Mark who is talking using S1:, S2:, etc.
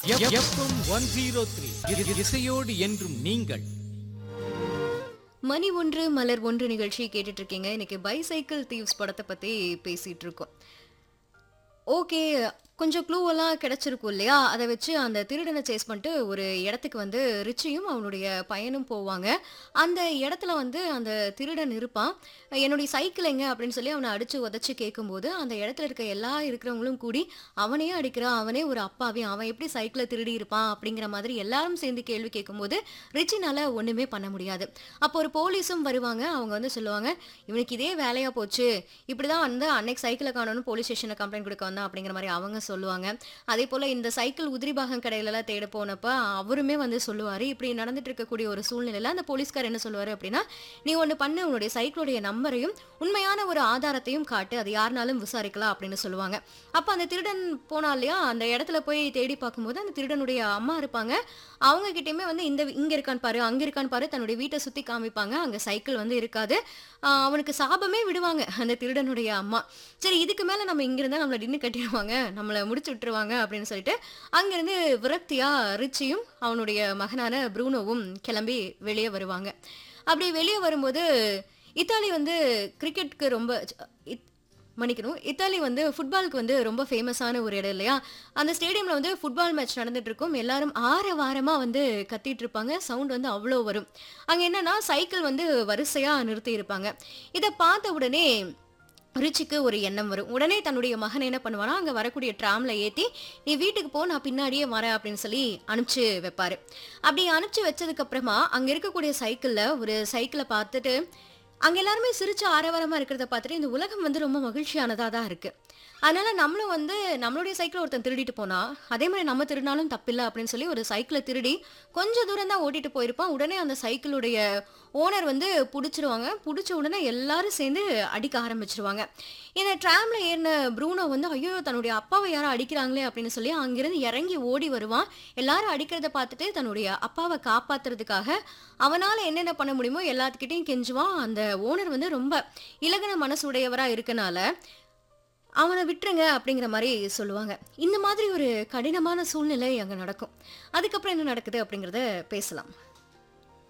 S1: FM one zero three இசையோடு என்றும் நீங்கள்
S2: மணி ஒன்று மலர் ஒன்று நிகழ்ச்சி கேட்டுட்டு இருக்கீங்க இன்னைக்கு பைசைக்கிள் தீவ்ஸ் படத்தை பத்தி பேசிட்டு இருக்கோம் ஓகே கொஞ்சம் க்ளூவெல்லாம் கிடைச்சிருக்கும் இல்லையா அதை வச்சு அந்த திருடனை சேஸ் பண்ணிட்டு ஒரு இடத்துக்கு வந்து ரிச்சியும் அவனுடைய பையனும் போவாங்க அந்த இடத்துல வந்து அந்த திருடன் இருப்பான் என்னுடைய சைக்கிள் எங்க அப்படின்னு சொல்லி அவனை அடிச்சு உதச்சு கேட்கும்போது அந்த இடத்துல இருக்க எல்லா இருக்கிறவங்களும் கூடி அவனையே அடிக்கிறான் அவனே ஒரு அப்பாவே அவன் எப்படி சைக்கிளை திருடி இருப்பான் அப்படிங்கிற மாதிரி எல்லாரும் சேர்ந்து கேள்வி கேட்கும்போது ரிச்சினால ஒண்ணுமே பண்ண முடியாது அப்போ ஒரு போலீஸும் வருவாங்க அவங்க வந்து சொல்லுவாங்க இவனுக்கு இதே வேலையா போச்சு இப்படிதான் வந்து அன்னைக்கு சைக்கிளை காணணும் போலீஸ் ஸ்டேஷன்ல கம்ப்ளைண்ட் கொடுக்க வந்தான் அப்படிங்கிற மாதிரி அவங்க சொல்லுவாங்க அதே போல இந்த சைக்கிள் உதிரி பாகம் கடையிலலாம் தேட போனப்ப அவருமே வந்து சொல்லுவாரு இப்படி நடந்துட்டு இருக்கக்கூடிய ஒரு சூழ்நிலையில அந்த போலீஸ்கார் என்ன சொல்லுவாரு அப்படின்னா நீ ஒண்ணு பண்ணு உன்னுடைய சைக்கிளுடைய நம்பரையும் உண்மையான ஒரு ஆதாரத்தையும் காட்டு அது யாருனாலும் விசாரிக்கலாம் அப்படின்னு சொல்லுவாங்க அப்ப அந்த திருடன் போனா இல்லையா அந்த இடத்துல போய் தேடி பார்க்கும்போது அந்த திருடனுடைய அம்மா இருப்பாங்க அவங்க கிட்டயுமே வந்து இந்த இங்க இருக்கான்னு பாரு அங்க இருக்கான்னு பாரு தன்னுடைய வீட்டை சுத்தி காமிப்பாங்க அங்க சைக்கிள் வந்து இருக்காது ஆஹ் அவனுக்கு சாபமே விடுவாங்க அந்த திருடனுடைய அம்மா சரி இதுக்கு மேல நம்ம இங்க இருந்தா நம்மள டின்னு கட்டிடுவாங்க நம்மள முடிச்சு விட்டுருவாங்க அப்படின்னு சொல்லிட்டு அங்கிருந்து விரக்தியா ரிச்சியும் அவனுடைய மகனான ப்ரூனோவும் கிளம்பி வெளியே வருவாங்க அப்படி வெளியே வரும்போது இத்தாலி வந்து கிரிக்கெட்க்கு ரொம்ப இத்- மன்னிக்கணும் இத்தாலி வந்து ஃபுட்பாலுக்கு வந்து ரொம்ப ஃபேமஸான ஒரு இடம் இல்லையா அந்த ஸ்டேடியம்ல வந்து ஃபுட்பால் மேட்ச் நடந்துட்டு இருக்கும் எல்லாரும் ஆற வாரமா வந்து கத்திட்டு இருப்பாங்க சவுண்ட் வந்து அவ்வளோ வரும் அங்க என்னன்னா சைக்கிள் வந்து வரிசையா நிறுத்தி இருப்பாங்க இதை பார்த்த உடனே ரிச்சிக்கு ஒரு எண்ணம் வரும் உடனே தன்னுடைய மகன் என்ன பண்ணுவானா அங்க வரக்கூடிய ட்ராம்ல ஏத்தி நீ வீட்டுக்கு போ நான் பின்னாடியே வரேன் அப்படின்னு சொல்லி அனுப்பிச்சு வைப்பாரு அப்படி அனுப்பிச்சு வச்சதுக்கு அப்புறமா அங்க இருக்கக்கூடிய சைக்கிள்ல ஒரு சைக்கிளை பார்த்துட்டு அங்க எல்லாருமே சிரிச்சு ஆரவாரமா இருக்கிறத பார்த்துட்டு இந்த உலகம் வந்து ரொம்ப மகிழ்ச்சியானதா தான் இருக்கு அதனால நம்மளும் வந்து நம்மளுடைய சைக்கிளை ஒருத்தன் திருடிட்டு போனா அதே மாதிரி நம்ம திருடினாலும் தப்பில்லை அப்படின்னு சொல்லி ஒரு சைக்கிளை திருடி கொஞ்ச தூரம் தான் ஓட்டிட்டு போயிருப்பான் உடனே அந்த சைக்கிளுடைய ஓனர் வந்து பிடிச்சிருவாங்க பிடிச்ச உடனே எல்லாரும் சேர்ந்து அடிக்க ஆரம்பிச்சிருவாங்க இந்த ட்ராம்ல ஏறின ப்ரூனோ வந்து ஐயோ தன்னுடைய அப்பாவை யாரும் அடிக்கிறாங்களே அப்படின்னு சொல்லி அங்கிருந்து இறங்கி ஓடி வருவான் எல்லாரும் அடிக்கிறத பார்த்துட்டு தன்னுடைய அப்பாவை காப்பாத்துறதுக்காக அவனால என்னென்ன பண்ண முடியுமோ எல்லாத்துக்கிட்டையும் கெஞ்சுவான் அந்த ஓனர் வந்து ரொம்ப இலகுன மனசுடையவரா இருக்கனால அவனை விட்டுருங்க அப்படிங்கிற மாதிரி சொல்லுவாங்க இந்த மாதிரி ஒரு கடினமான சூழ்நிலை அங்க நடக்கும் அதுக்கப்புறம் என்ன நடக்குது அப்படிங்கறத பேசலாம்